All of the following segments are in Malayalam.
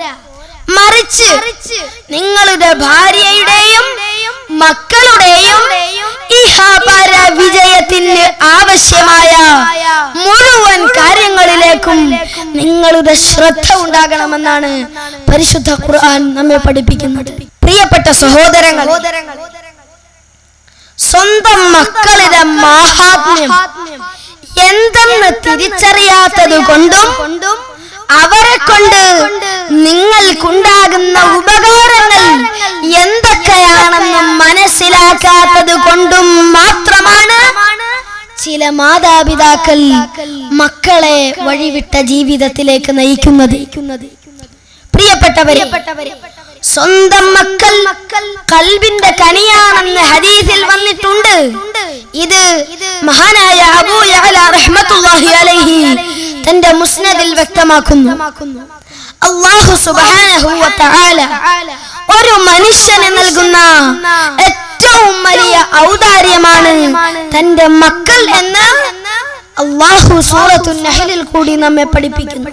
മറിച്ച് നിങ്ങളുടെ ഭാര്യയുടെയും മക്കളുടെയും ഇഹപര വിജയത്തിന് ആവശ്യമായ മുഴുവൻ കാര്യങ്ങളിലേക്കും നിങ്ങളുടെ ശ്രദ്ധ ഉണ്ടാകണമെന്നാണ് പരിശുദ്ധ ഖുർആൻ നമ്മെ പഠിപ്പിക്കുന്നത് പ്രിയപ്പെട്ട സഹോദരങ്ങൾ സ്വന്തം മക്കളുടെ മാഹാത്മ്യം എന്തെന്ന് തിരിച്ചറിയാത്തത് കൊണ്ടും അവരെ കൊണ്ട് നിങ്ങൾക്കുണ്ടാകുന്ന ഉപകാരങ്ങൾ എന്തൊക്കെയാണെന്ന് മനസ്സിലാക്കാത്തത് കൊണ്ടും മാത്രമാണ് ചില മാതാപിതാക്കൾ മക്കളെ വഴിവിട്ട ജീവിതത്തിലേക്ക് നയിക്കുന്നത് പ്രിയപ്പെട്ടവരെ സ്വന്തം മക്കൾ കൽബിന്റെ കനിയാണെന്ന് ഹദീസിൽ വന്നിട്ടുണ്ട് ഇത് മഹാനായ അബൂ യഅല റഹ്മത്തുള്ളാഹി അലൈഹി തന്റെ മുസ്നദിൽ വ്യക്തമാക്കുന്നു അല്ലാഹു സുബ്ഹാനഹു വ തആല ഒരു മനുഷ്യന് നൽകുന്ന ഏറ്റവും വലിയ ഔദാര്യമാണ് തന്റെ മക്കൾ എന്ന് അല്ലാഹു സൂറത്തുൻ നഹ്ലിൽ കൂടി നമ്മെ പഠിപ്പിക്കുന്നു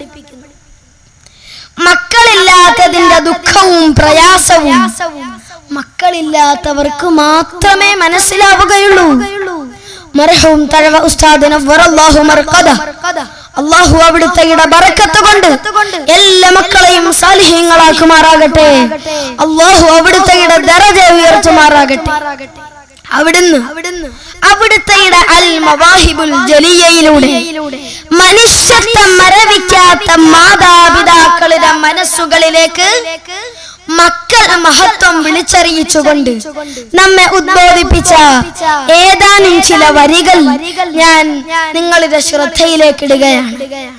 മക്കളില്ലാത്തതിന്റെ ദുഃഖവും പ്രയാസവും മക്കളില്ലാത്തവർക്ക് മാത്രമേ മനസ്സിലാവുകയുള്ളൂ മർഹൂം തഴവ ഉസ്താദ് നവ്വറല്ലാഹു മർഖദ അള്ളാഹു അവിടുത്തെ ഇട ബറക്കത്ത് കൊണ്ട് എല്ലാ മക്കളെയും സാലിഹ്യങ്ങളാക്കുമാറാകട്ടെ അള്ളാഹു അവിടുത്തെ ഇട ദറജ ഉയർത്തുമാറാകട്ടെ അവിടുന്ന് അവിടുത്തെ ഇട അൽ മവാഹിബുൽ ജലിയയിലൂടെ മനുഷ്യത്വം മരവിക്കാത്ത മാതാപിതാക്കളുടെ മനസ്സുകളിലേക്ക് മക്കൾ മഹത്വം വിളിച്ചറിയിച്ചുകൊണ്ട് നമ്മെ ഉദ്ബോധിപ്പിച്ച ഏതാനും ചില വരികൾ ഞാൻ നിങ്ങളുടെ ശ്രദ്ധയിലേക്ക് ഇടുകയാണ്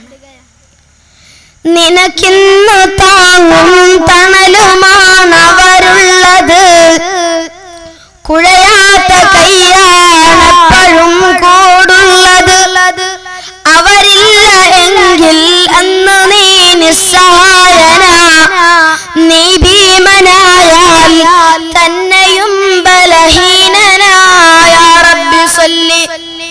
നിനക്കിന്ന് താങ്ങും തണലുമാണവരുള്ളത് കുഴയാത്ത കയ്യാണപ്പോഴും കൂടുള്ളത് അവരില്ല എങ്കിൽ അന്ന് നീ നിസ്സഹായന നീ ഭീമനായാൽ തന്നെയും ബലഹീനനായ റബ്ബി സല്ലി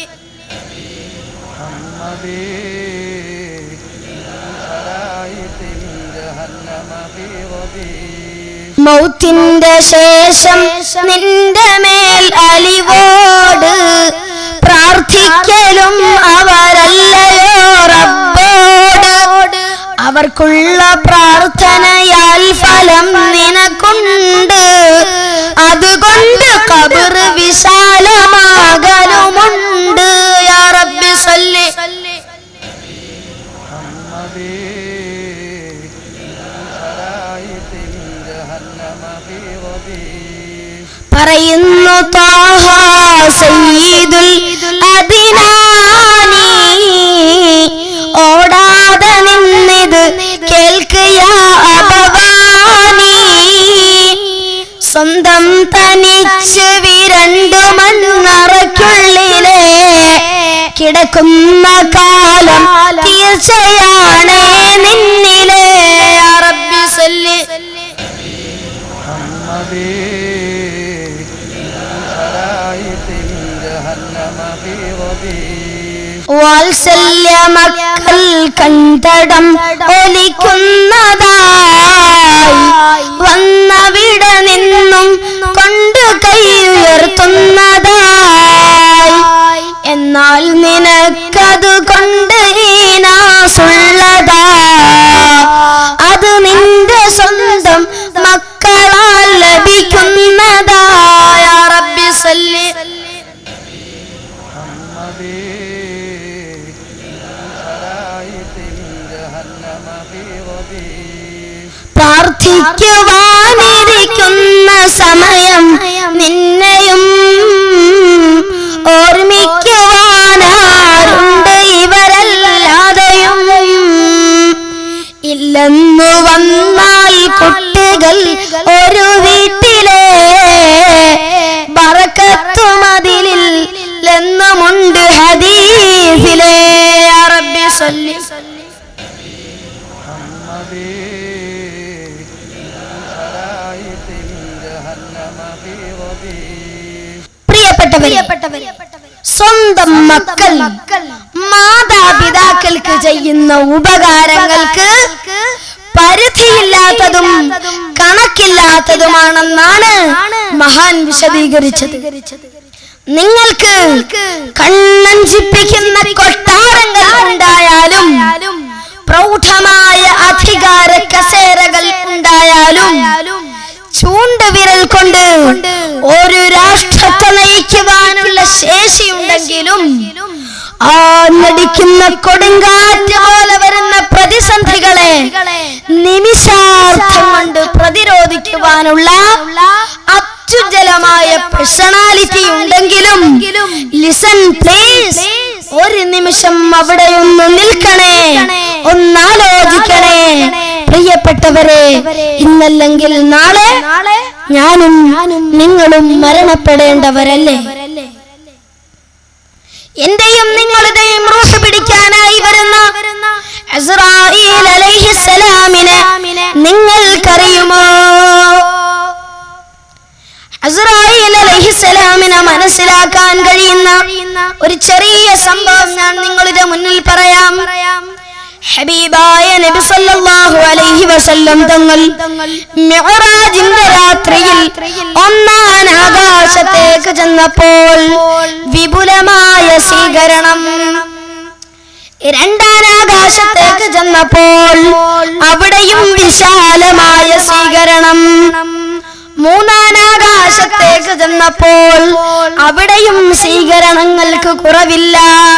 മൗത്തിന്റെ ശേഷം നിന്റെ മേൽ അലിവോട് പ്രാർത്ഥിക്കലും അവരല്ലയോ റബ്ബോട് അവർക്കുള്ള പ്രാർത്ഥനയാൽ ഫലം നിനക്കുണ്ട് അതുകൊണ്ട് കബർ വിശാലമാകലുമുണ്ട് യാ റബ്ബി സല്ലി പറയുന്നു താഹ സയ്യിദുൽ അദിനാനി ഓടാതെ നിന്നിത് കേൾക്കുക അപവാനി സ്വന്തം തനിച്ച് വിരണ്ടു മണ്ണറയ്ക്കുള്ളിലെ കിടക്കുന്ന കാലം തീർച്ചയാണേ നിന്നിലെ യാ റബ്ബി സല്ലി വാത്സല്യ മക്കൾ കണ്ടടം ഒലിക്കുന്നതായി വന്നവിട നിന്നും കൊണ്ട് കൈ ഉയർത്തുന്നതായി എന്നാൽ നിനക്കത് കൊണ്ട് ഈനാസുള്ളതാ അത് നിന്റെ സ്വന്തം മക്കളാൽ ലഭിക്കുന്നതായ റബ്ബി സല്ലി പ്രാർത്ഥിക്കുവാനിരിക്കുന്ന സമയം നിന്നെയും ഓർമ്മിക്കുവാനാരുണ്ട് ഇവരല്ലാതെയും ഇല്ലെന്നു വന്നാൽ കുട്ടികൾ ഒരു വീട്ടിലെ ബറക്കത്തുമതിലിൽ എന്നുമുണ്ട് ഹദീസിലെ അറബി സല്ലി പ്രിയപ്പെട്ടവരെ സ്വന്തം മക്കൾ മാതാപിതാക്കൾക്ക് ചെയ്യുന്ന ഉപകാരങ്ങൾക്ക് പരിധിയില്ലാത്തതും കണക്കില്ലാത്തതുമാണെന്നാണ് മഹാൻ വിശദീകരിച്ചത് നിങ്ങൾക്ക് കണ്ണഞ്ചിപ്പിക്കുന്ന കൊട്ടാരങ്ങൾ ഉണ്ടായാലും പ്രൗഢമായ അധികാര കസേരകൾ ഉണ്ടായാലും ചൂണ്ടുവിരൽ കൊണ്ട് ഒരു രാഷ്ട്രത്തെ നയിക്കുവാനുള്ള ശേഷിയുണ്ടെങ്കിലും ആ നടിക്കുന്ന കൊടുങ്കാറ്റ് പോലെ വരുന്ന പ്രതിസന്ധികളെ നിമിഷാർത്ഥം കൊണ്ട് പ്രതിരോധിക്കുവാനുള്ള അത്യുജ്വലമായ പേഴ്സണാലിറ്റി ഉണ്ടെങ്കിലും ലിസൺ പ്ലീസ് ഒരു നിമിഷം അവിടെ ഒന്ന് നിൽക്കണേ ഒന്നാലോചിക്കണേ പ്രിയപ്പെട്ടവരെ ഇന്നല്ലെങ്കിൽ നാളെ ഞാനും നിങ്ങളും മരണപ്പെടേണ്ടവരല്ലേ എന്റെയും നിങ്ങളുടെയും റൂഹ് പിടിക്കാനായി വരുന്ന അസ്രായീൽ അലൈഹിസ്സലാമിനെ നിങ്ങൾക്കറിയുമോ അസ്രായീൽ അലൈഹിസ്സലാമിനെ മനസ്സിലാക്കാൻ കഴിയുന്ന ഒരു ചെറിയ സംഭവം ഞാൻ നിങ്ങളുടെ മുന്നിൽ പറയാം ഹബീബായ നബി സല്ലല്ലാഹു അലൈഹി വസല്ലം തങ്ങൾ മിഅ്റാജിന്റെ രാത്രിയിൽ ഒന്നാം ആകാശത്തേക്ക് ചെന്നപ്പോൾ വിപുലമായ സ്വീകരണം രണ്ടാം ആകാശത്തേക്ക് ചെന്നപ്പോൾ അവിടെയും വിശാലമായ സ്വീകരണം മൂന്നാം ആകാശത്തേക്ക് ചെന്നപ്പോൾ അവിടെയും സ്വീകരണങ്ങൾക്ക് കുറവില്ല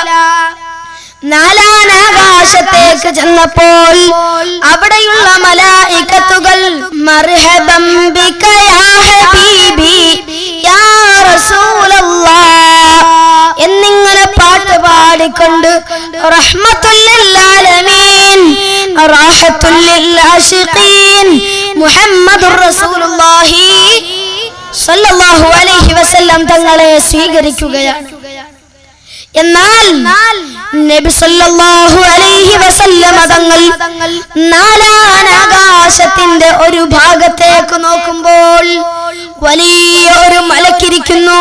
നാലാം ആകാശത്തേക്ക് ചെന്നപ്പോൾ അവിടെയുള്ള മലായിക്കത്തുകൾ മർഹബം ബിക യാ ഹബീബി യാ റസൂലല്ലാഹ് എന്നിങ്ങനെ പാട്ട് പാടിക്കൊണ്ട് റഹ്മത്തുല്ലാലമീൻ റാഹത്തുല്ലാഷിഖീൻ മുഹമ്മദുർ റസൂലുള്ളാഹി സല്ലല്ലാഹു അലൈഹി വസല്ലം തങ്ങളെ സ്വീകരിക്കുകയാണ് എന്നാൽ നബി സല്ലല്ലാഹു അലൈഹി വസല്ലമ തങ്ങൾ നാലാം ആകാശത്തിന്റെ ഒരു ഭാഗത്തേക്ക് നോക്കുമ്പോൾ വലിയ ഒരു മലക്കിരിക്കുന്നു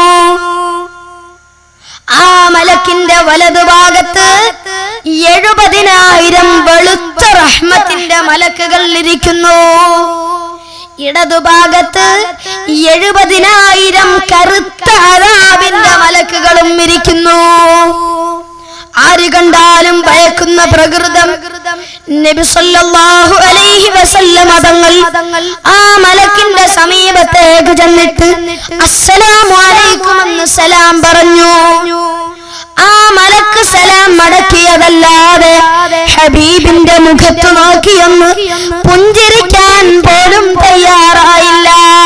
ആ മലക്കിന്റെ വലതുഭാഗത്ത് എഴുപതിനായിരം വെളുത്ത റഹ്മത്തിന്റെ മലക്കുകൾ ഇരിക്കുന്നു ഇടതുഭാഗത്ത് എഴുപതിനായിരം കറുത്ത അതാവിന്റെ മലക്കുകളും ഇരിക്കുന്നു ആര് കണ്ടാലും ഭയക്കുന്ന പ്രകൃതം നബി സല്ലല്ലാഹു അലൈഹി വസല്ലമ തങ്ങൾ ആ മലക്കിന്റെ സമീപത്തേക്ക് ചെന്നിട്ട് അസ്സലാമു അലൈക്കും എന്ന് സലാം പറഞ്ഞു ആ മലക്ക് സലാം മടക്കിയതല്ലാതെ ഹബീബിന്റെ മുഖത്ത് നോക്കിയൊന്ന് പുഞ്ചിരിക്കാൻ പോലും തയ്യാറായില്ല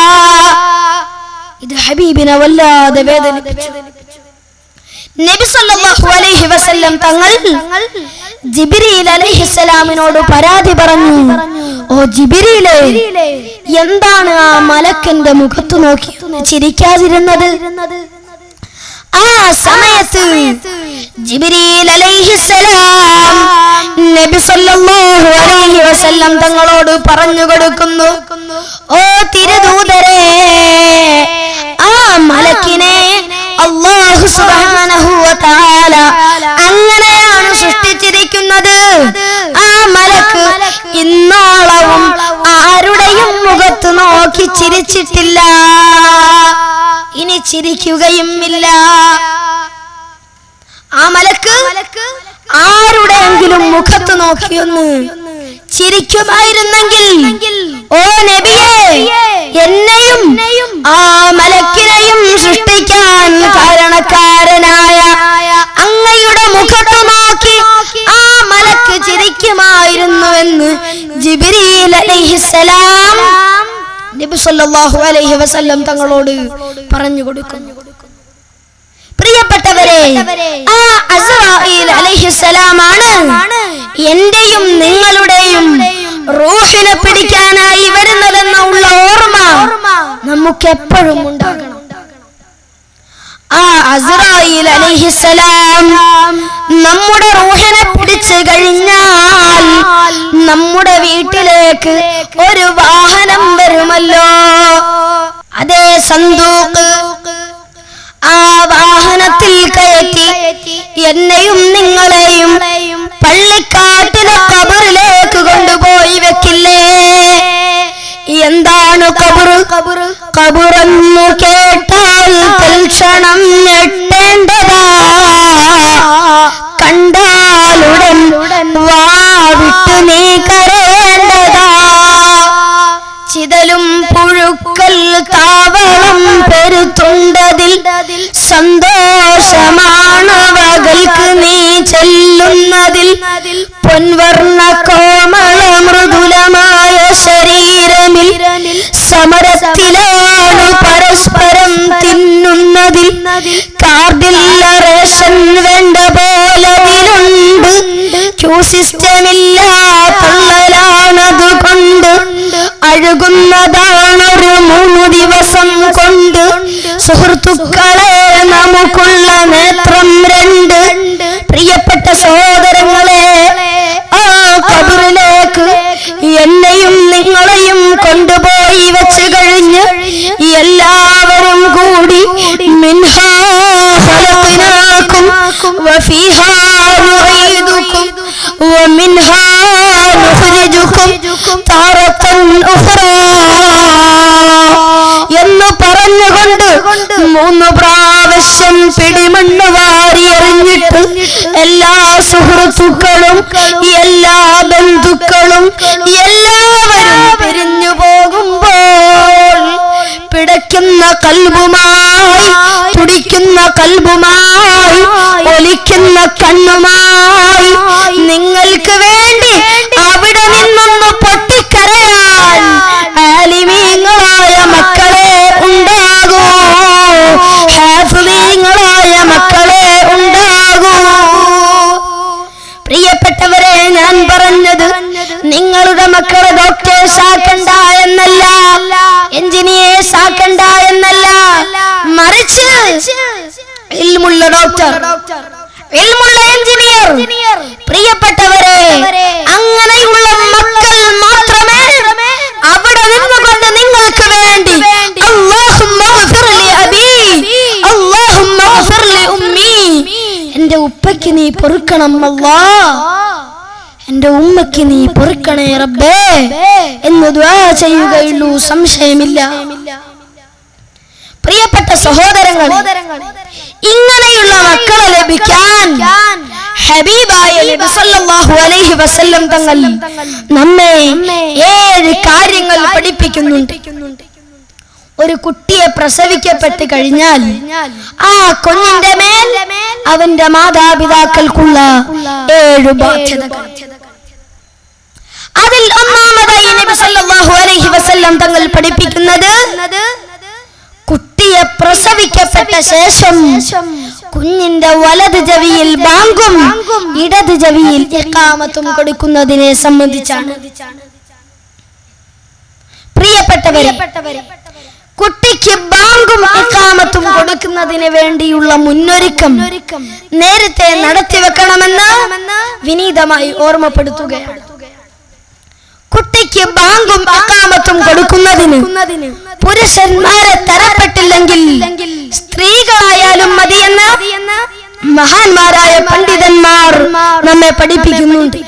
ഇത് ഹബീബിനെ വല്ലാതെ വേദനിപ്പിച്ചു നബി സല്ലല്ലാഹു അലൈഹി വസല്ലം തങ്ങൾ ജിബ്രീൽ അലൈഹിസ്സലാമിനോട് പരാതി പറഞ്ഞു ഓ ജിബ്രീലേ എന്താണ് ആ മലക്കന്റെ മുഖത്ത് നോക്കി ഒന്ന് ചിരിക്കാതിരുന്നത് ആ സമയത്ത് ജിബ്രീൽ അലൈഹിസ്സലാം നബി സല്ലല്ലാഹു അലൈഹി വസല്ലം തങ്ങളോട് പറഞ്ഞു കൊടുക്കുന്നു ഓ തിരുദൂതരേ ആ മലക്കിനെ അല്ലാഹു സുബ്ഹാനഹു വ തആല അങ്ങനെയാണ് സൃഷ്ടിച്ചിരിക്കുന്നത് ആ മലക്ക് ഇന്നോളവും ആരുടെയും മുഖത്ത് നോക്കി ചിരിച്ചിട്ടില്ല ഇനി ചിരിക്കുകയും ഇല്ല ആ മലക്ക് ആരുടെയെങ്കിലും മുഖത്ത് നോക്കിയൊന്ന് ചിരിക്കുമായിരുന്നെങ്കിൽ ഓ നബിയെ എന്നെയും ആ മലക്കിനെയും സൃഷ്ടിക്കാൻ കാരണക്കാരനായ അങ്ങയുടെ മുഖത്ത് നോക്കി ആ മലക്ക് ചിരിക്കുമായിരുന്നുവെന്ന് ജിബ്രീൽ അലൈഹിസ്സലാം നബി സല്ലല്ലാഹു അലൈഹി വസല്ലം തങ്ങളോട് പറഞ്ഞു കൊടുക്കുന്നു പ്രിയപ്പെട്ടവരെ ആ അസ്രായീൽ അലൈഹിസ്സലാമാണ് എന്റെയും നിങ്ങളുടെയും റൂഹിനെ പിടിക്കാനായി വരുന്നതെന്ന ഉള്ള ഓർമ്മ നമുക്ക് എപ്പോഴും ഉണ്ടാകണം ആ അസ്രായീൽ അലൈഹിസ്സലാം നമ്മുടെ റൂഹിനെ പിടിച്ചു കഴിഞ്ഞാൽ നമ്മുടെ വീട്ടിലേക്ക് ഒരു വാഹനം വരുമല്ലോ അതേ സന്തൂക്ക് ആ വാഹനത്തിൽ കയറ്റി എന്നെയും നിങ്ങളെയും പള്ളിക്കാട്ടിലെ കബറിലേക്ക് കൊണ്ടുപോയി വെക്കില്ലേ എന്താണ് കബറ് കബറ് കബറെന്നു കേട്ടാൽ തൽക്ഷണം ഞെട്ടേണ്ടതാ കണ്ടാലുടൻ വാ വിട്ടു നീ കരയേണ്ടതാ ചിതലും പുഴുക്കൽ താവളം പെരുത്തുണ്ടതിൽ സന്തോഷമാണ് വകൽക്ക് നീ ചെല്ലുന്നതിൽ പൊൻവർണ്ണ കോമള മൃദുലമായ ശരീരമിൽ സമരത്തിലാണ് പരസ്പരം തിന്നുന്നതിൽ കാർഡില്ല റേഷൻ വേണ്ട പോലതിലുണ്ട് ക്യൂ സിസ്റ്റമില്ല തള്ളലാണത് കൊണ്ട് അഴുകുന്നതാണൊരു മൂന്ന് ദിവസം കൊണ്ട് സുഹൃത്തുക്കളെ നമുക്കുള്ള നേത്രം രണ്ട് പ്രിയപ്പെട്ട സഹോദരങ്ങളെ ആ കബറിലേക്ക് എന്നെയും നിങ്ങളെയും കൊണ്ടുപോയി വെച്ച് കഴിഞ്ഞ് എല്ലാവരും കൂടി മിൻഹാ ഖലഖനാകും വഫീഹാ നുഈദുകും വമിൻഹാ നുഖ്രിജുകും താറത്തൻ ഉഖ്റാ എന്ന് പറഞ്ഞുകൊണ്ട് മൂന്ന് പ്രാവശ്യം പിടിമണ്ണ് വാരി എറിഞ്ഞിട്ട് എല്ലാ സുഹൃത്തുക്കളും എല്ലാ ബന്ധുക്കളും എല്ലാവരും പിരിഞ്ഞു പോകുമ്പോൾ പിടയ്ക്കുന്ന കൽബുമായി തുടിക്കുന്ന കൽബുമായി ഒലിക്കുന്ന കണ്ണുമായി നിങ്ങൾക്ക് വേണ്ടി അവിടെ നിന്നൊന്ന് പൊട്ടിക്കരയാൻ ആലിമീങ്ങളായ മക്കളെ ഉണ്ടാകൂ ഹാഫിളീങ്ങളായ മക്കളെ ഉണ്ടാകൂ പ്രിയപ്പെട്ടവരെ ഞാൻ പറഞ്ഞത് നിങ്ങളുടെ മക്കളെ ഡോക്ടേഴ്സ് ആക്കണ്ട എന്നല്ല എഞ്ചിനീയേഴ്സ് ആക്കണ്ട എന്നല്ല മറിച്ച് ഇൽമുള്ള ഡോക്ടർ ഇൽമുള്ള എഞ്ചിനീയർ പ്രിയപ്പെട്ടവരെ അങ്ങനെയുള്ള മക്കൾ മാത്രമേ അവിടെ നിന്നുകൊണ്ട് നിങ്ങൾക്ക് വേണ്ടി അല്ലാഹുമ്മ ഗ്ഫിർ ലി അബീ അല്ലാഹുമ്മ ഗ്ഫിർ ലി ഉമ്മീ എന്റെ ഉപ്പയ്ക്ക് നീ പൊറുക്കണം അല്ലാ എന്റെ ഉമ്മയ്ക്ക് നീ പൊറുക്കണേ റബ്ബേ എന്ന് ദ്വാ ചെയ്യുകയുള്ളൂ സംശയമില്ല പ്രിയപ്പെട്ട സഹോദരങ്ങൾ ഇങ്ങനെയുള്ള മക്കളെ ലഭിക്കാൻ ഹബീബായ നബി സല്ലല്ലാഹു അലൈഹി വസല്ലം തങ്ങൾ നമ്മെ ഏഴ് കാര്യങ്ങൾ പഠിപ്പിക്കുന്നുണ്ട് ഒരു കുട്ടിയെ പ്രസവിക്കപ്പെട്ട് കഴിഞ്ഞാൽ ആ കുഞ്ഞിന്റെ മേൽ അവന്റെ മാതാപിതാക്കൾക്കുള്ള ഏഴു ബാധ്യതകൾ അതിൽ ഒന്നാമതായി നബി സല്ലല്ലാഹു അലൈഹി വസല്ലം തങ്ങൾ പഠിപ്പിക്കുന്നത് കുട്ടിയെ പ്രസവിക്കപ്പെട്ട ശേഷം കുഞ്ഞിന്റെ വലത് ചെവിയിൽ ബാങ്കും ഇടത് ചെവിയിൽ ഇഖാമത്തും കൊടുക്കുന്നതിനെ സംബന്ധിച്ചാണ് പ്രിയപ്പെട്ടവരെ കുട്ടിക്ക് ബാങ്കും ഇഖാമത്തും കൊടുക്കുന്നതിന് വേണ്ടിയുള്ള മുന്നൊരുക്കം നേരത്തെ നടത്തി വെക്കണമെന്ന് വിനീതമായി ഓർമ്മപ്പെടുത്തുകയാണ് കുട്ടിക്ക് ബാങ്കും ഇഖാമത്തും കൊടുക്കുന്നതിന് പുരുഷന്മാരെ തരപ്പെട്ടില്ലെങ്കിൽ സ്ത്രീകളായാലും മതിയെന്ന് മഹാന്മാരായ പണ്ഡിതന്മാർ നമ്മെ പഠിപ്പിക്കുന്നുണ്ട്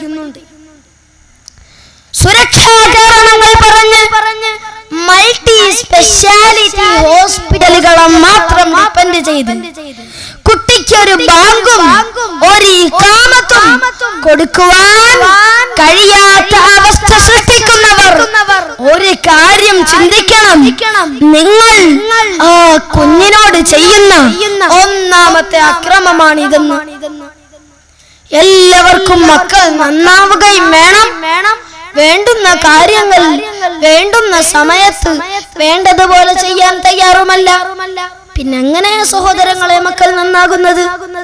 സുരക്ഷാ കാരണങ്ങൾ പറഞ്ഞ് മൾട്ടി സ്പെഷ്യാലിറ്റി ഹോസ്പിറ്റലുകളെ മാത്രം ഡിപ്പെൻഡ് ചെയ്ത് കുട്ടിക്ക് ഒരു ബാങ്കും ഒരു ഇഖാമത്തും കൊടുക്കുവാൻ കഴിയാത്ത അവസ്ഥ സൃഷ്ടിക്കുന്നവർ ഒരു കാര്യം ചിന്തിക്കണം നിങ്ങൾ ആ കുഞ്ഞിനോട് ചെയ്യുന്ന ഒന്നാമത്തെ അക്രമമാണിതെന്ന് എല്ലാവർക്കും മക്കൾ നന്നാവുകയും വേണം വേണ്ടുന്ന കാര്യങ്ങൾ വേണ്ടുന്ന സമയത്ത് വേണ്ടതുപോലെ ചെയ്യാൻ തയ്യാറുമല്ല പിന്നെ എങ്ങനെ സഹോദരങ്ങളെ മക്കൾ നന്നാകുന്നത്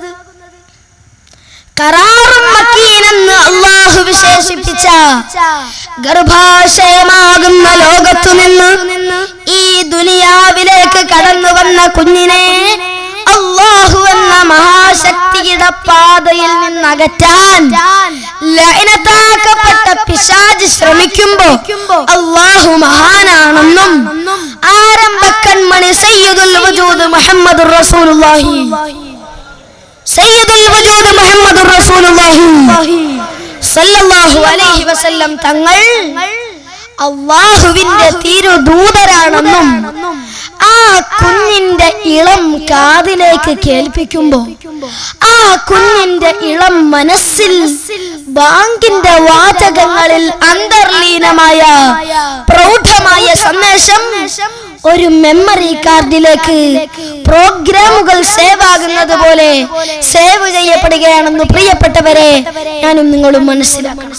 കറാറും മക്കീനെന്ന് അള്ളാഹു വിശേഷിപ്പിച്ച ഗർഭാശയമാകുന്ന ലോകത്തു നിന്ന് ഈ ദുനിയാവിലേക്ക് കടന്നു വന്ന കുഞ്ഞിനെ അള്ളാഹു എന്ന മഹാശക്തിയുടെ പാതയിൽ നിന്ന് അകറ്റാൻ ലയനത്താക്കപ്പെട്ട പിശാജ് ശ്രമിക്കുമ്പോ അള്ളാഹു മഹാനാണെന്നും ആരംഭക്കൺമണി സയ്യിദുൽ വജൂദ് മുഹമ്മദ് റസൂലുള്ളാഹി സയ്യിദുൽ വജൂദ് മുഹമ്മദ് റസൂലുള്ളാഹി സല്ലല്ലാഹു അലൈഹി വസല്ലം തങ്ങൾ അള്ളാഹുവിന്റെ തിരുദൂതരാണെന്നും ആ കുഞ്ഞിന്റെ ഇളം കാതിലേക്ക് കേൾപ്പിക്കുമ്പോ ആ കുഞ്ഞിന്റെ ഇളം മനസ്സിൽ ബാങ്കിന്റെ വാചകങ്ങളിൽ അന്തർലീനമായ പ്രൗഢമായ സന്ദേശം ഒരു മെമ്മറി കാർഡിലേക്ക് പ്രോഗ്രാമുകൾ സേവ് ആകുന്നത് പോലെ സേവ് ചെയ്യപ്പെടുകയാണെന്ന് പ്രിയപ്പെട്ടവരെ ഞാനും നിങ്ങളും മനസ്സിലാക്കണം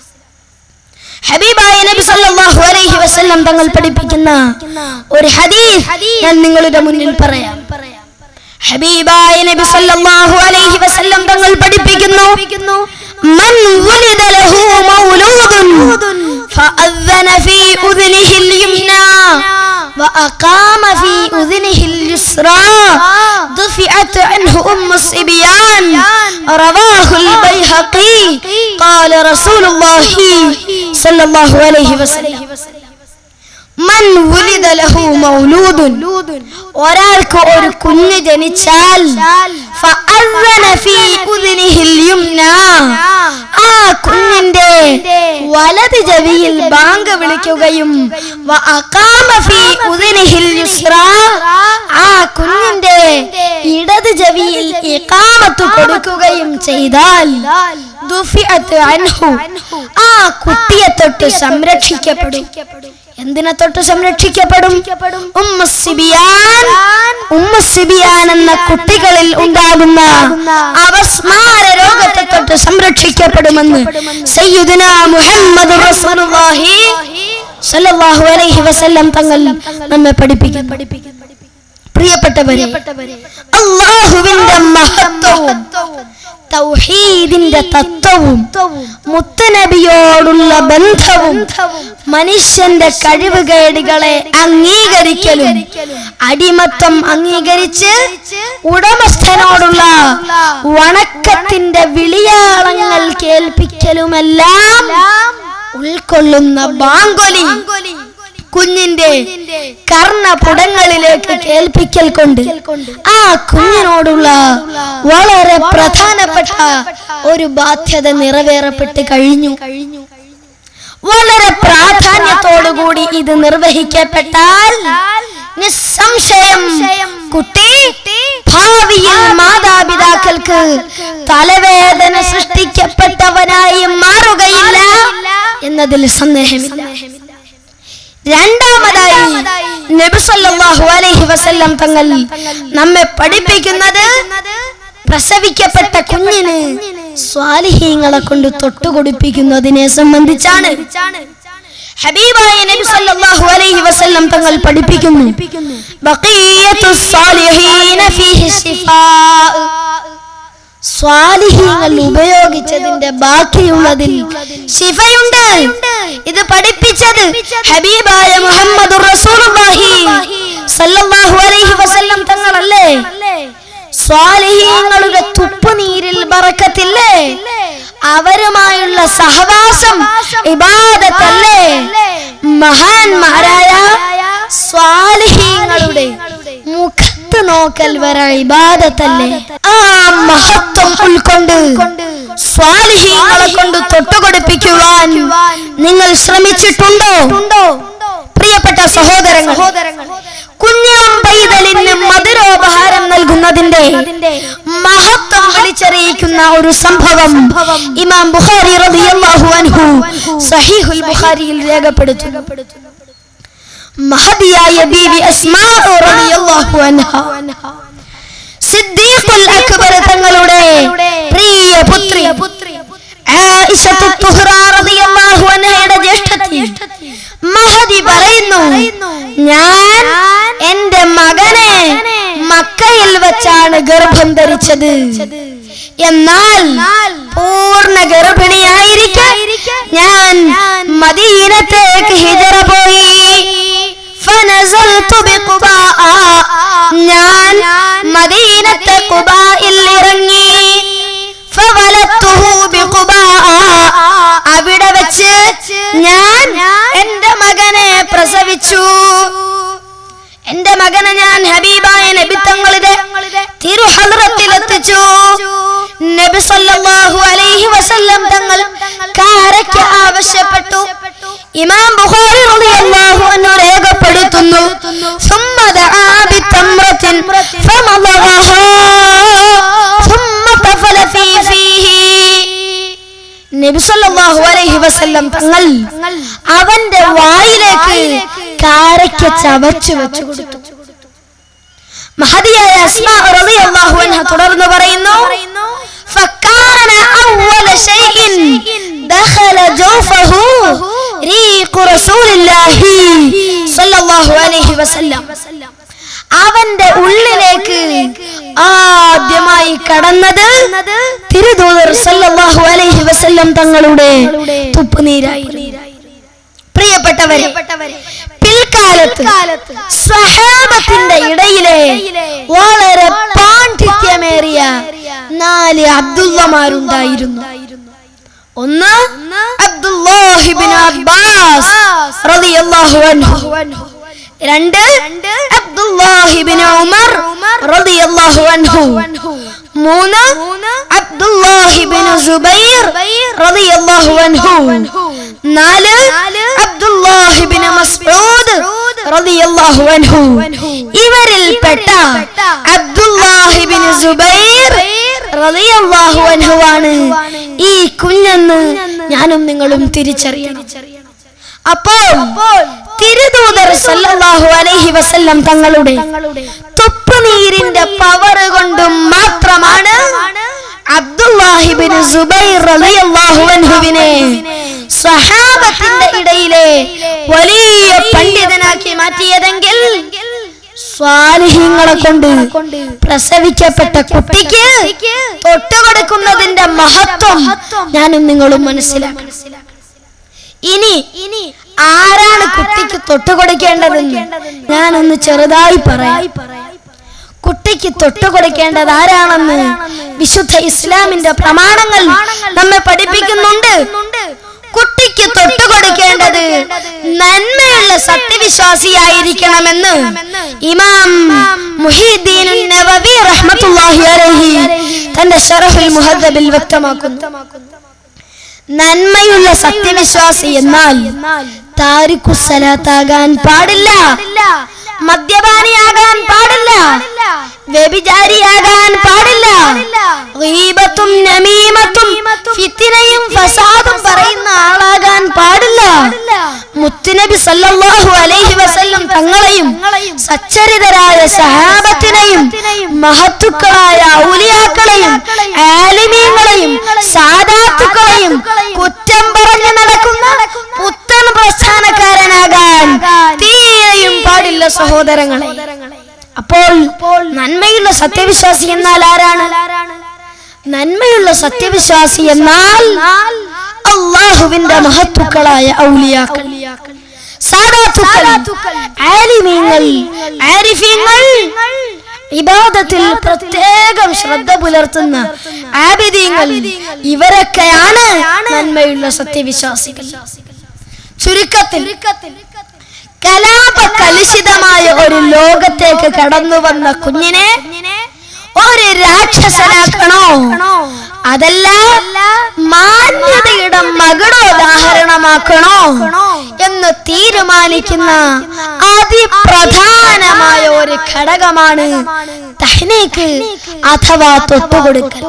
ഹബീബായ നബി സല്ലല്ലാഹു അലൈഹി വസല്ലം തങ്ങൾ പഠിപ്പിക്കുന്ന ഒരു ഹദീസ് ഞാൻ നിങ്ങളുടെ മുന്നിൽ പറയാം ഹബീബായ നബി സല്ലല്ലാഹു അലൈഹി വസല്ലം തങ്ങൾ പഠിപ്പിക്കുന്നു മൻ വുലിദ ലഹു മൗലൂദുൻ ഫഅذن في أذنه اليمنى وأقام في أذنه اليسرى دفعت عنه أم الصبيان رواه البيهقي قال رسول الله صلى الله عليه وسلم മൻ വുലിദ ലഹു മൗലൂദുൻ ഒരാൾക്ക് ഒരു കുഞ്ഞ് ജനിച്ചാൽ ഫഅذن في أذنه اليمنى ആ കുഞ്ഞിന്റെ വലത് ചെവിയിൽ ബാങ്ക് വിളിക്കുകയും വഅഖാമ ഫീ ഉദ്നിഹി اليسرى ആ കുഞ്ഞിന്റെ ഇടത് ചെവിയിൽ ഇഖാമത്ത് കൊടുക്കുകയും ചെയ്താൽ ദുഫിഅത്ത് അൻഹു ആ കുട്ടിയെ തൊട്ട് സംരക്ഷിക്കപ്പെടും എന്തിനെ തൊട്ട് സംരക്ഷിക്കപ്പെടും ഉമ്മ സിബിയാൻ ഉമ്മ സിബിയാൻ എന്ന കുട്ടികളിൽ ഉണ്ടാകുന്ന അവസ്മാര രോഗത്തെ തൊട്ട് സംരക്ഷിക്കപ്പെടുമെന്ന് സയ്യിദുന മുഹമ്മദ് റസൂലുള്ളാഹി സല്ലല്ലാഹു അലൈഹി വസല്ലം തങ്ങൾ നമ്മെ പഠിപ്പിക്കുന്നു പ്രിയപ്പെട്ടവരെ അള്ളാഹുവിന്റെ മഹത്വവും തൗഹീദിന്റെ തത്വവും മുത്തനബിയോടുള്ള ബന്ധവും മനുഷ്യന്റെ കഴിവുകേടുകളെ അംഗീകരിക്കലും അടിമത്തം അംഗീകരിച്ച് ഉടമസ്ഥനോടുള്ള വണക്കത്തിന്റെ വിളിയാളങ്ങൾ കേൾപ്പിക്കലുമെല്ലാം ഉൾക്കൊള്ളുന്ന ബാങ്കൊലി കുഞ്ഞിന്റെ കർണപുടങ്ങളിലേക്ക് കേൾപ്പിക്കൽ കൊണ്ട് ആ കുഞ്ഞിനോടുള്ള വളരെ പ്രധാനപ്പെട്ട ഒരു ബാധ്യത നിറവേറപ്പെട്ട് കഴിഞ്ഞു വളരെ പ്രാധാന്യത്തോടുകൂടി ഇത് നിർവഹിക്കപ്പെട്ടാൽ നിസ്സംശയം കുട്ടി ഭാവിയിൽ മാതാപിതാക്കൾക്ക് തലവേദന സൃഷ്ടിക്കപ്പെട്ടവനായി മാറുകയില്ല എന്നതിൽ സന്ദേഹമില്ല രണ്ടാമതായി നബി സല്ലല്ലാഹു അലൈഹി വസല്ലം തങ്ങൾ നമ്മെ പഠിപ്പിക്കുന്നത് പ്രസവിക്കപ്പെട്ട കുഞ്ഞിന് സ്വാലിഹീങ്ങളെ കൊണ്ട് തൊട്ടുകൊടുപ്പിക്കുന്നതിനെ സംബന്ധിച്ചാണ് ഹബീബായ നബി സല്ലല്ലാഹു അലൈഹി വസല്ലം തങ്ങൾ പഠിപ്പിക്കുന്നു ബഖിയത്തു സ്വാലിഹീന ഫീഹി ശിഫാ സ്വാലിഹീങ്ങൾ ഉപയോഗിച്ചതിന്റെ ബാക്കിയുള്ളതിൽ ശിഫയുണ്ട് ഇത് പഠിപ്പിച്ചത് ഹബീബായ മുഹമ്മദ് റസൂലുള്ളാഹി സല്ലല്ലാഹു അലൈഹി വസല്ലം തങ്ങളല്ലേ സ്വാലിഹീങ്ങളുടെ തുപ്പുനീരിൽ ബറക്കത്തില്ലേ അവരുമായുള്ള സഹവാസം ഇബാദത്തല്ലേ മഹാന്മാരായ സ്വാലിഹീങ്ങളുടെ മുഖത്ത് നോക്കൽ വരെ ഇബാദത്തല്ലേ ആ മഹത്വം ഉൾക്കൊണ്ട് സ്വാലിഹീങ്ങളെ കൊണ്ട് തൊട്ടുകൊടുപ്പിക്കുവാൻ നിങ്ങൾ ശ്രമിച്ചിട്ടുണ്ടോ പ്രിയപ്പെട്ട സഹോദരങ്ങൾ കുഞ്ഞിളം പൈതലിന് മധുരോപഹാരം നൽകുന്നതിന്റെ മഹത്വം വിളിച്ചറിയിക്കുന്ന ഒരു സംഭവം ഇമാം ബുഖാരി റളിയല്ലാഹു അൻഹു സഹീഹുൽ ബുഖാരിയിൽ രേഖപ്പെടുത്തുന്നു മഹദിയായ ബീവി അസ്മാ റളിയല്ലാഹു അൻഹ സിദ്ദീഖുൽ അക്ബർ തങ്ങളുടെ പ്രിയ പുത്രി ആയിഷത്തു തുഹ്റ റളിയല്ലാഹു അൻഹയുടെ ജ്യേഷ്ഠത്തി മഹദി പറയുന്നു ഞാൻ എന്റെ മകനെ മക്കയിൽ വെച്ചാണ് ഗർഭം ധരിച്ചത് എന്നാൽ പൂർണ്ണ ഗർഭിണിയായിരിക്കെ ഞാൻ മദീനത്തേക്ക് ഹിജറ പോയി ഫനസൽതു ബിഖുബാഅ. ഞാൻ മദീനത്തെ കുബായിൽ ഇറങ്ങി ഫവലത്തുഹു ബിഖുബാഅ. അവിടെ വെച്ച് ഞാൻ എന്റെ മകനെ പ്രസവിച്ചു എന്റെ മകനെ ഞാൻ ഹബീബായ നബി തങ്ങളുടെ തിരുഹദ്റത്തിൽ എത്തിച്ചു നബി സല്ലല്ലാഹു അലൈഹി വസല്ലം തങ്ങൾ കാരക്ക ആവശ്യപ്പെട്ടു ഇമാം ബുഖാരി റളിയല്ലാഹു അൻഹു രേഖപ്പെടുത്തുന്നു ثم دعا بتمرة فمضغها ثم طفل في فيه നബി സല്ലല്ലാഹു അലൈഹി വസല്ലം തങ്ങൾ അവന്റെ വായിലേക്ക് കാരക്ക ചവച്ചു വെച്ചു കൊടുത്തു മഹദിയായ അസ്മാ റളിയല്ലാഹു അൻഹ തുടർന്ന് പറയുന്നു فكان أول شيء دخل جوفه ريق رسول الله صلى الله عليه وسلم അവന്റെ ഉള്ളിലേക്ക് ആദ്യമായി കടന്നത് തിരുദൂതർ സല്ലല്ലാഹു അലൈഹി വസല്ലം തങ്ങളുടെ തുപ്പുനീരായി പ്രിയപ്പെട്ടവരെ പിൽക്കാലത്ത് സ്വഹാബത്തിന്റെ ഇടയിലെ വളരെ പാണ്ഡിത്യമേറിയ നാല് അബ്ദുള്ളമാരുണ്ടായിരുന്നു ഒന്ന് അബ്ദുല്ലാഹിബിൻ അബ്ബാസ് റളിയല്ലാഹു അൻഹു രണ്ട് അബ്ദുല്ലാഹിബിൻ ഉമർ റളിയല്ലാഹു അൻഹു മൂന്ന് അബ്ദുല്ലാഹിബിൻ സുബൈർ റളിയല്ലാഹു അൻഹു നാല് അബ്ദുല്ലാഹിബിൻ മസ്ഊദ് റളിയല്ലാഹു അൻഹു ഇവരിൽപ്പെട്ട അബ്ദുല്ലാഹിബിൻ സുബൈർ റളിയല്ലാഹു അൻഹു ആണ് ഈ കുഞ്ഞെന്ന് ഞാനും നിങ്ങളും തിരിച്ചറിയണം അപ്പോൾ തിരുദൂതർ സല്ലല്ലാഹു അലൈഹി വസല്ലം തങ്ങളുടെ തുപ്പുനീരിന്റെ പവർ കൊണ്ടും മാത്രമാണ് അബ്ദുല്ലാഹിബിൻ സുബൈർ റളിയല്ലാഹു അൻഹുവിനെ സ്വഹാബത്തിന്റെ ഇടയിലെ വലിയ പണ്ഡിതനാക്കി മാറ്റിയതെങ്കിൽ സ്വാലിഹ്യങ്ങളെ കൊണ്ട് പ്രസവിക്കപ്പെട്ട കുട്ടിക്ക് തൊട്ടുകൊടുക്കുന്നതിന്റെ മഹത്വം ഞാനും നിങ്ങളും മനസ്സിലാക്കണം ഇനി ഇനി ആരാണ് കുട്ടിക്ക് തൊട്ടുകൊടുക്കേണ്ടതെന്ന് ഞാനൊന്ന് ചെറുതായി പറയാം കുട്ടിക്ക് തൊട്ടുകൊടുക്കേണ്ടത് ആരാണെന്ന് വിശുദ്ധ ഇസ്ലാമിന്റെ പ്രമാണങ്ങൾ നമ്മെ പഠിപ്പിക്കുന്നുണ്ട് കുട്ടിക്ക് തൊട്ടുകൊടുക്കേണ്ടത് നന്മയുള്ള സത്യവിശ്വാസിയായിരിക്കണമെന്ന് ഇമാം മുഹീദ്ദീൻ നവവി റഹ്മത്തുള്ളാഹി അലൈഹി തന്റെ ഷറഫുൽ മുഹദ്ദബിൽ വ്യക്തമാക്കുന്നു നന്മയുള്ള സത്യവിശ്വാസി എന്നാൽ താരിഖുസലാത്താകാൻ പാടില്ല മദ്യപാനിയാകാൻ പാടില്ല വ്യഭിചാരിയാകാൻ പാടില്ല ഗീബത്തും നമീമത്തും ഫിത്തിനയും ഫസാദും പറയുന്ന ആളാകാൻ പാടില്ല മുത്തുനബി സല്ലല്ലാഹു അലൈഹി വസല്ലം തങ്ങളെയും സച്ചരിതരായ സഹാബത്തിനെയും മഹത്തുക്കളായ ഔലിയാക്കളെയും ആലിമീങ്ങളെയും സാദാത്തുക്കളെയും കുറ്റം പറഞ്ഞു നടക്കുന്ന പുത്തൻ പ്രസ്ഥാനക്കാരനാകാൻ തീരെയും പാടില്ല സഹോദരങ്ങളെ അപ്പോൾ നന്മയുള്ള സത്യവിശ്വാസി എന്നാൽ ആരാണ് നന്മയുള്ള സത്യവിശ്വാസി എന്നാൽ അള്ളാഹുവിന്റെ മഹത്തുക്കളായ ഔലിയാക്കൾ സാദാത്തുക്കൾ ആലിമീങ്ങൾ ആരിഫീങ്ങൾ ഇബാദത്തിൽ പ്രത്യേകം ശ്രദ്ധ പുലർത്തുന്ന ആബിദീങ്ങൾ ഇവരൊക്കെയാണ് നന്മയുള്ള സത്യവിശ്വാസികൾ ചുരുക്കത്തിൽ കലാപ കലുഷിതമായ ഒരു ലോകത്തേക്ക് കടന്നു വന്ന കുഞ്ഞിനെ ഒരു രാക്ഷസനാക്കണോ അതല്ല മാന്യതയുടെ മകുടോദാഹരണമാക്കണോ എന്ന് തീരുമാനിക്കുന്ന അതിപ്രധാനമായ ഒരു ഘടകമാണ് തഹ്നീക്ക് അഥവാ തൊട്ടുകൊടുക്കൽ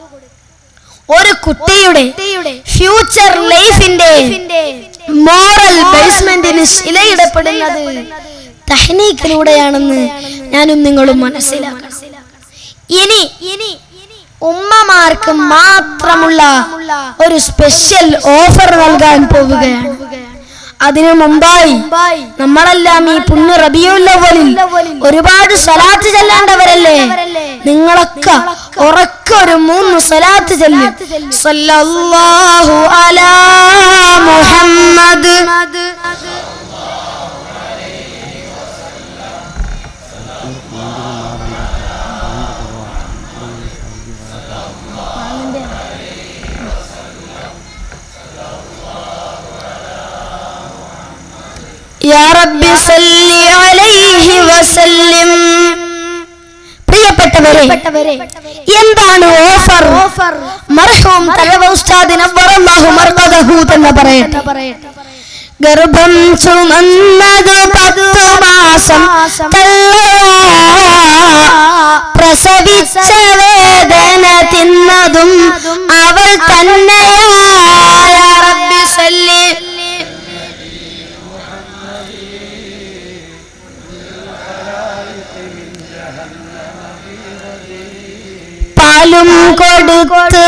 ഒരു കുട്ടിയുടെ ഫ്യൂച്ചർ ലൈഫിന്റെ മോറൽ ബേസ്മെന്റിന് ശിലയിടപ്പെടുന്നത് തഹ്നീക്കിലൂടെയാണെന്ന് ഞാനും നിങ്ങളും മനസ്സിലാക്കണം ഇനി ഇനി ഉമ്മമാർക്ക് മാത്രമുള്ള ഒരു സ്പെഷ്യൽ ഓഫർ നൽകാൻ പോവുകയാണ് അതിനു മുമ്പായി നമ്മളെല്ലാം ഈ പുണ്യ റബിയുല്ലവലിൽ ഒരുപാട് സ്വലാത്ത് ചെല്ലേണ്ടവരല്ലേ നിങ്ങളൊക്കെ ഉറക്ക ഒരു മൂന്ന് സ്വലാത്ത് ചെല്ലും സല്ലല്ലാഹു അലാ മുഹമ്മദ് യാ റബ്ബി സല്ലി അലൈഹി വസല്ലിം പ്രിയപ്പെട്ടവരെ എന്താണ് ഓഫർ മർഹൂം തലവ ഉസ്താദിന് അബ്ബറല്ലാഹു മർഖദഹു എന്ന് പറയട്ടെ ഗർഭം ചുമന്നത് പത്തു മാസം തള്ളയാ പ്രസവിച്ച വേദന തിന്നതും അവൾ തന്നെയായ റബ്ബി സല്ലി പാലും കൊടുത്ത്